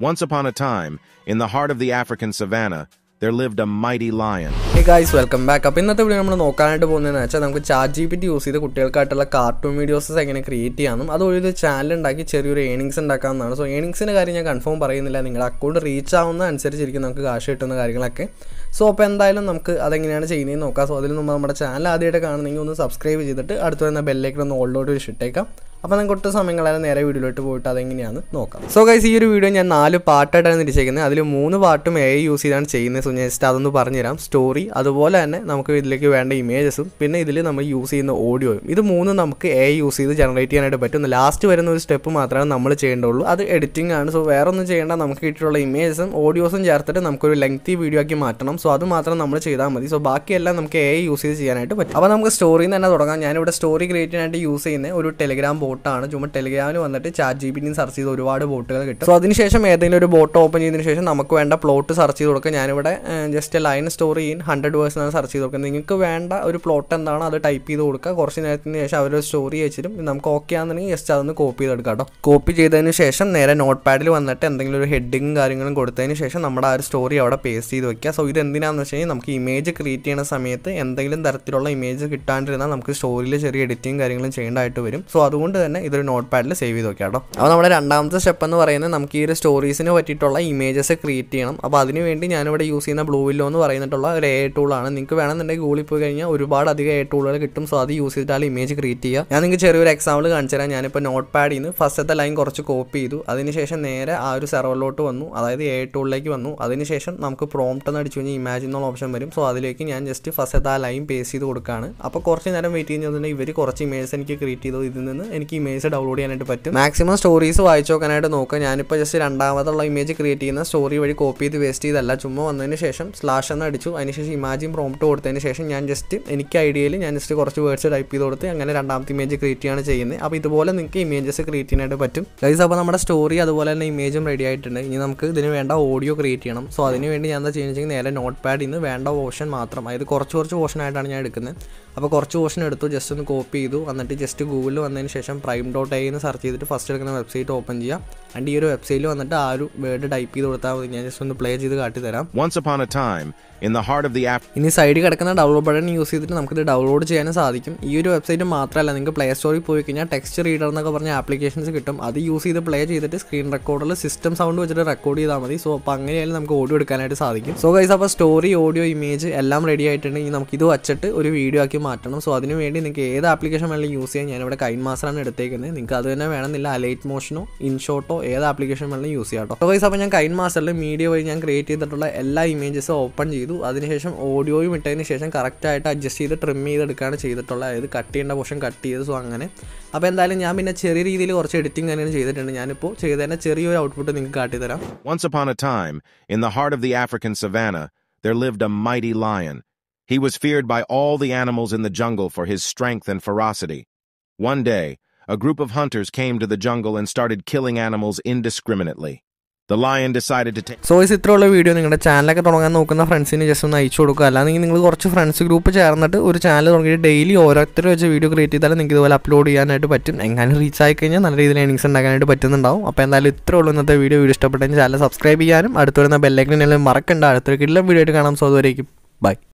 Once upon a time, in the heart of the African savannah, there lived a mighty lion. Hey guys welcome back അപ്പോൾ ഇന്നത്തെ video നമ്മൾ നോക്കാനായിട്ട് പോകുന്നതെന്ന് വെച്ചാൽ നമുക്ക് chat G P T use ചെയ്ത് കുട്ടികൾക്കായിട്ടുള്ള കാർട്ടൂൺ വീഡിയോസ് എങ്ങനെ ക്രിയേറ്റ് ചെയ്യാമെന്നും അതുവഴി ഒരു ചാനൽ ഉണ്ടാക്കി ചെറിയൊരു ഏണിങ്സ് ഉണ്ടാക്കാമെന്നാണ് സോ ഏണിങ്സിൻ്റെ കാര്യം ഞാൻ കൺഫേം പറയുന്നില്ല നിങ്ങളുടെ അക്കൗണ്ട് റീച്ച് ആവുന്ന അനുസരിച്ചിരിക്കും നമുക്ക് കാശ് കിട്ടുന്ന കാര്യങ്ങളൊക്കെ സോ അപ്പോൾ എന്തായാലും നമുക്ക് അതെങ്ങനെയാണ് ചെയ്യുന്നതെന്ന് നോക്കാം സോ അതിൽ മുമ്പ് നമ്മുടെ ചാനൽ ആദ്യമായിട്ട് കാണുന്നെങ്കിൽ ഒന്ന് സബ്സ്ക്രൈബ് ചെയ്തിട്ട് അടുത്ത് വരുന്ന ബെല്ലേക്ക് ഒന്ന് ഓൾഡോട്ട് വിഷിട്ടേക്കാം അപ്പോൾ നമുക്ക് ഒട്ടും സമയം കളയാതെ നേരെ വീഡിയോയിലോട്ട് പോയിട്ട് അതെങ്ങനെയാണ് നോക്കാം സോ ഗൈസ് ഈ ഒരു വീഡിയോ ഞാൻ നാല് പാർട്ടായിട്ടാണ് തിരിച്ചേക്കുന്നത് അതിൽ മൂന്ന് പാർട്ടും എ യൂസ് ചെയ്താണ് ചെയ്യുന്നത് സോ ഞാൻ ജസ്റ്റ് അതൊന്ന് പറഞ്ഞുതരാം സ്റ്റോറി അതുപോലെ തന്നെ നമുക്ക് ഇതിലേക്ക് വേണ്ട ഇമേജസും പിന്നെ ഇതിൽ നമ്മൾ യൂസ് ചെയ്യുന്ന ഓഡിയോയും ഇത് മൂന്നും നമുക്ക് എ യൂസ് ചെയ്ത് ജനറേറ്റ് ചെയ്യാനായിട്ട് പറ്റും ലാസ്റ്റ് വരുന്ന ഒരു സ്റ്റെപ്പ് മാത്രമേ നമ്മൾ ചെയ്യേണ്ടുള്ളൂ അത് എഡിറ്റിംഗ് ആണ് സോ വേറെ ഒന്നും ചെയ്യേണ്ട നമുക്ക് കിട്ടിയിട്ടുള്ള ഇമേജസും ഓഡിയോസും ചേർത്തിട്ട് നമുക്കൊരു ലെങ്തി വീഡിയോ ആക്കി മാറ്റണം സോ അത് മാത്രം നമ്മൾ ചെയ്താൽ മതി സോ ബാക്കിയെല്ലാം നമുക്ക് എ യൂസ് ചെയ്ത് ചെയ്യാനായിട്ട് പറ്റും അപ്പോൾ നമുക്ക് സ്റ്റോറിയിൽ നിന്ന് തന്നെ തുടങ്ങാം ഞാനിവിടെ സ്റ്റോറി ക്രിയേറ്റ് ചെയ്യാനായിട്ട് യൂസ് ചെയ്യുന്ന ഒരു ടെലിഗ്രാം ബോട്ടാണ് ചുമ്മാ ടെലിഗ്രാമിൽ വന്നിട്ട് chat G P T search ചെയ്ത് ഒരുപാട് ബോട്ടുകൾ കിട്ടും സോ അതിനുശേഷം ഏതെങ്കിലും ഒരു ബോട്ട് ഓപ്പൺ ചെയ്തതിന് ശേഷം നമുക്ക് വേണ്ട പ്ലോട്ട് സെർച്ച് ചെയ്ത് കൊടുക്കുക ഞാനിവിടെ just line story in hundred words ആണ് സെർച്ച് ചെയ്ത് കൊടുക്കുന്നത് നിങ്ങൾക്ക് വേണ്ട ഒരു പ്ലോട്ട് എന്താണോ അത് ടൈപ്പ് ചെയ്ത് കൊടുക്കുക കുറച്ച് നേരത്തിന് ശേഷം അവരൊരു സ്റ്റോറി അയച്ചിട്ടും നമുക്ക് ഓക്കെ ആണെന്നുണ്ടെങ്കിൽ ജസ്റ്റ് അതൊന്ന് കോപ്പി ചെയ്തെടുക്കാം കേട്ടോ കോപ്പി ചെയ്തതിന് ശേഷം നേരെ നോട്ട് പാഡിൽ വന്നിട്ട് എന്തെങ്കിലും ഒരു ഹെഡിങ്ങും കാര്യങ്ങളും കൊടുത്തതിന് ശേഷം നമ്മുടെ ആ ഒരു സ്റ്റോറി അവിടെ പേസ്റ്റ് ചെയ്ത് വെക്കുക സോ ഇത് എന്തിനാണെന്ന് വെച്ച് കഴിഞ്ഞാൽ നമുക്ക് ഇമേജ് ക്രിയേറ്റ് ചെയ്യുന്ന സമയത്ത് എന്തെങ്കിലും തരത്തിലുള്ള ഇമേജ് കിട്ടാണ്ടിരുന്നാൽ നമുക്ക് സ്റ്റോറിയിൽ ചെറിയ എഡിറ്റിംഗ് കാര്യങ്ങളും ചെയ്യേണ്ടതായിട്ട് വരും സോ അതുകൊണ്ട് തന്നെ ഇതൊരു നോട്ട് പാഡിൽ സേവ് ചെയ്ത് വെക്കാം കേട്ടോ അപ്പോൾ നമ്മുടെ രണ്ടാമത്തെ സ്റ്റെപ്പ് എന്ന് പറയുന്നത് നമുക്ക് ഈ ഒരു സ്റ്റോറീസിന് പറ്റിയിട്ടുള്ള ഇമേജസ് ക്രിയേറ്റ് ചെയ്യണം അപ്പോൾ അതിന് വേണ്ടി ഞാനിവിടെ യൂസ് ചെയ്യുന്ന ബ്ലൂ വില്ലോ എന്ന് പറയുന്നിട്ടുള്ള ഒരു എ ടൂളാണ് നിങ്ങൾക്ക് വേണമെന്നുണ്ടെങ്കിൽ ഗൂഗിളിൽ പോയി കഴിഞ്ഞാൽ ഒരുപാട് അധികം എ ടൂളുകൾ കിട്ടും സോ അത് യൂസ് ചെയ്തിട്ടാണ് ഇമേജ് ക്രിയേറ്റ് ചെയ്യുക ഞാൻ നിങ്ങൾക്ക് ചെറിയൊരു എക്സാമ്പിൾ കാണിച്ചു തരാം ഞാനിപ്പോൾ നോട്ട് പാഡിൽ നിന്ന് ഫസ്റ്റത്തെ ലൈൻ കുറച്ച് കോപ്പി ചെയ്തു അതിനുശേഷം നേരെ ആ ഒരു സെർവറിലോട്ട് വന്നു അതായത് എ ടൂളിലേക്ക് വന്നു അതിനുശേഷം നമുക്ക് പ്രോംപ്റ്റ് എന്ന് അടിച്ചു കഴിഞ്ഞാൽ ഇമാജിൻ എന്നുള്ള ഓപ്ഷൻ വരും സോ അതിലേക്ക് ഞാൻ ജസ്റ്റ് ഫസ്റ്റത്തെ ആ ലൈൻ പേസ്റ്റ് ചെയ്ത് കൊടുക്കുകയാണ് അപ്പോൾ കുറച്ച് നേരം വെയിറ്റ് ചെയ്യുന്നതിന് ഇവർ കുറച്ച് ഇമേജ് എനിക്ക് ക്രിയേറ്റ് ചെയ്തു ഇതിൽ നിന്ന് എനിക്ക് ഇമേജ് ഡൗൺലോഡ് ചെയ്യാനായിട്ട് പറ്റും മാക്സിമം സ്റ്റോറീസ് വായിച്ചു നോക്കാനായിട്ട് നോക്കുക ഞാനിപ്പോൾ ജസ്റ്റ് രണ്ടാമതുള്ള ഇമേജ് ക്രിയേറ്റ് ചെയ്യുന്ന സ്റ്റോറി വഴി കോപ്പി ചെയ്ത് വേസ്റ്റ് ചെയ്തല്ല ചുമ്മാ വന്നതിന് ശേഷം സ്ലാഷ് എന്ന് അടിച്ചു അതിനുശേഷം ഇമാജിൻ പ്രോംപ്റ്റ് കൊടുത്തതിന് ശേഷം ഞാൻ ജസ്റ്റ് എനിക്ക് ഐഡിയയിൽ ഞാൻ ജസ്റ്റ് കുറച്ച് വേർഡ്സ് ടൈപ്പ് ചെയ്ത് കൊടുത്ത് അങ്ങനെ രണ്ടാമത്തെ ഇമേജ് ക്രിയേറ്റ് ചെയ്യാണ് ചെയ്യുന്നത് അപ്പോൾ ഇതുപോലെ നിങ്ങൾക്ക് ഇമേജസ് ക്രിയേറ്റ് ചെയ്യാനായിട്ട് പറ്റും ഗൈസ് അപ്പോൾ നമ്മുടെ സ്റ്റോറി അതുപോലെ തന്നെ ഇമേജും റെഡി ആയിട്ടുണ്ട് ഇനി നമുക്ക് ഇതിന് വേണ്ട ഓഡിയോ ക്രിയേറ്റ് ചെയ്യണം സോ അതിന് വേണ്ടി ഞാൻ എന്താ ചെയ്യുന്നത് നേരെ നോട്ട് പാഡിൽ നിന്ന് വേണ്ട പോർഷൻ മാത്രം അതായത് കുറച്ച് കുറച്ച് പോർഷൻ ആയിട്ടാണ് ഞാൻ എടുക്കുന്നത് അപ്പോൾ കുറച്ച് പോർഷൻ എടുത്തു ജസ്റ്റ് ഒന്ന് കോപ്പി ചെയ്തു എന്നിട്ട് ജസ്റ്റ് ഗൂഗിളിൽ വന്നതിന് ശേഷം പ്രൈം ഡോട്ട് ഐ എന്ന് സെർച്ച് ചെയ്തിട്ട് ഫസ്റ്റ് എടുക്കുന്ന വെബ്സൈറ്റ് ഓപ്പൺ ചെയ്യുക ആൻഡ് ഈ ഒരു വെബ്സൈറ്റിൽ വന്നിട്ട് ആ ഒരു വേർഡ് ടൈപ്പ് ചെയ്ത് കൊടുത്താൽ മതി ഞാൻ ജസ്റ്റ് ഒന്ന് പ്ലേ ചെയ്ത് കാട്ടി തരാം Once upon a time, in the heart of the Af- ഇനി സൈഡിൽ കിടക്കുന്ന ഡൗൺലോഡ് ബട്ടൺ യൂസ് ചെയ്തിട്ട് നമുക്കിത് ഡൗൺലോഡ് ചെയ്യാനും സാധിക്കും ഈ ഒരു വെബ്സൈറ്റ് മാത്രമല്ല നിങ്ങൾക്ക് പ്ലേ സ്റ്റോറിൽ പോയി കഴിഞ്ഞാൽ ടെക്സ്റ്റ് റീഡർ എന്നൊക്കെ പറഞ്ഞ ആപ്ലിക്കേഷൻസ് കിട്ടും അത് യൂസ് ചെയ്ത് പ്ലേ ചെയ്തിട്ട് സ്ക്രീൻ റെക്കോർഡിൽ സിസ്റ്റം സൗണ്ട് വെച്ചിട്ട് റെക്കോർഡ് ചെയ്താൽ മതി സോ അപ്പോൾ അങ്ങനെയായാലും നമുക്ക് ഓഡിയോ എടുക്കാനായിട്ട് സാധിക്കും സോ ഗൈസ് അപ്പോൾ സ്റ്റോറി ഓഡിയോ ഇമേജ് എല്ലാം റെഡി ആയിട്ടുണ്ട് ഇനി നമുക്ക് ഇത് വച്ചിട്ട് ഒരു വീഡിയോ ആക്കി മാറ്റണം സോ അതിന് വേണ്ടി നിങ്ങൾക്ക് ഏത് ആപ്ലിക്കേഷൻ വേണമെങ്കിലും യൂസ് ചെയ്യാം ഞാനിവിടെ കൈൻ മാസ്റ്ററാണ് എടുത്തേക്കുന്നത് നിങ്ങൾക്ക് അത് തന്നെ വേണമെന്നില്ല അലൈറ്റ് മോഷനോ ഇൻഷോട്ടോ ഏത് ആപ്ലിക്കേഷൻ വേണമെങ്കിലും യൂസ് ചെയ്യാം കേട്ടോ സോ ഗൈസ് അപ്പോൾ ഞാൻ കൈൻ മാസ്റ്ററിൽ മീഡിയ വഴി ഞാൻ ക്രിയേറ്റ് ചെയ്തിട്ടുള്ള എല്ലാ ഇമേജസും ഓപ്പൺ ചെയ്തു അതിനുശേഷം ഓഡിയോയും ഇട്ടതിന് ശേഷം കറക്റ്റായിട്ട് അഡ്ജസ്റ്റ് ചെയ്ത് ട്രിം ചെയ്തെടുക്കുകയാണ് ചെയ്തിട്ടുള്ളത് അതായത് കട്ട് ചെയ്യേണ്ട പോർഷൻ കട്ട് ചെയ്ത് സോ അങ്ങനെ അപ്പോൾ എന്തായാലും ഞാൻ പിന്നെ ചെറിയ രീതിയിൽ കുറച്ച് എഡിറ്റിംഗ് തന്നെയാണ് ചെയ്തിട്ടുണ്ട് ഞാനിപ്പോൾ ചെയ്തതിൻ്റെ ചെറിയൊരു ഔട്ട്പുട്ട് നിങ്ങൾക്ക് കാട്ടി തരാം Once upon a time, in the heart of the African savannah, there lived a mighty lion. He was feared by all the animals in the jungle for his strength and ferocity. One day, a group of hunters came to the jungle and started killing animals indiscriminately. The lion decided to take so is ഇത്രയുള്ള video നിങ്ങളുടെ ചാനലൊക്കെ തുടങ്ങാൻ നോക്കുന്ന ഫ്രണ്ട്സിന് just ഒന്ന് അയച്ചു കൊടുക്കുക അല്ലാന്നെങ്കിൽ നിങ്ങൾ കുറച്ച് ഫ്രണ്ട്സ് ഗ്രൂപ്പ് ചേർന്നിട്ട് ഒരു ചാനൽ തുടങ്ങിയിട്ട് ഡെയിലി ഓരോരുത്തർ വെച്ച് വീഡിയോ ക്രിയേറ്റ് ചെയ്താലും നിങ്ങൾക്ക് ഇതുപോലെ അപ്ലോഡ് ചെയ്യാനായിട്ട് പറ്റും എങ്ങനെ റീച്ച് ആയി കഴിഞ്ഞാൽ നല്ല രീതിയിൽ ഏണിങ്സ് ഉണ്ടാക്കാനായിട്ട് പറ്റുന്നുണ്ടാവും അപ്പോൾ എന്തായാലും ഇത്രേ ഉള്ളൂ ഇന്നത്തെ വീഡിയോ വീഡിയോ ഇഷ്ടപ്പെട്ടെങ്കിൽ ചാനൽ സബ്സ്ക്രൈബ് ചെയ്യാനും അടുത്ത് വരുന്ന ബെല്ലൈക്കനെല്ലാം മറക്കണ്ട അടുത്തൊരു കിട്ടുന്ന വീഡിയോ ആയിട്ട് കാണാം സോ അതുവരേക്കും ബൈ